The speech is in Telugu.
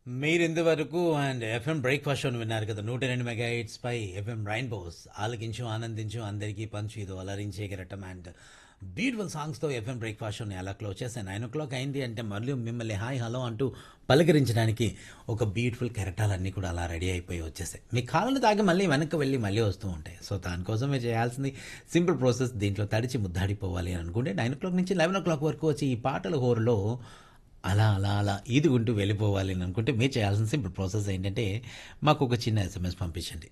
మీరు ఇంతవరకు అండ్ ఎఫ్ఎం బ్రేక్ఫాస్ట్ షోని విన్నారు కదా నూట రెండు మెగా ఎయిట్స్ పై ఎఫ్ఎం రైన్బోస్ ఆలకించు ఆనందించు అందరికీ పంచు ఇది అలరించే కెరటం అండ్ బ్యూటిఫుల్ సాంగ్స్తో ఎఫ్ఎం బ్రేక్ఫాస్ట్ షోని అలా క్లోజ్ చేశాను నైన్ ఓ క్లాక్ అయింది అంటే మళ్ళీ మిమ్మల్ని హాయ్ హలో అంటూ పలకరించడానికి ఒక బ్యూటిఫుల్ కెరటాలన్నీ కూడా అలా రెడీ అయిపోయి వచ్చేసాయి మీ కాళ్ళని తాగి మళ్ళీ వెనక్కి వెళ్ళి మళ్ళీ వస్తూ ఉంటాయి సో దానికోసం మీరు చేయాల్సింది సింపుల్ ప్రాసెస్ దీంట్లో తడిచి ముద్దాడిపోవాలి అని అనుకుంటే నైన్ ఓ క్లాక్ నుంచి లెవెన్ ఓ క్లాక్ వరకు వచ్చి ఈ పాటల హోరులో అలా అలా అలా ఈదుకుంటూ వెళ్ళిపోవాలి అని అనుకుంటే మీరు చేయాల్సిన సింపుల్ ప్రాసెస్ ఏంటంటే మాకు ఒక చిన్న ఎస్ఎంఎస్ పంపించండి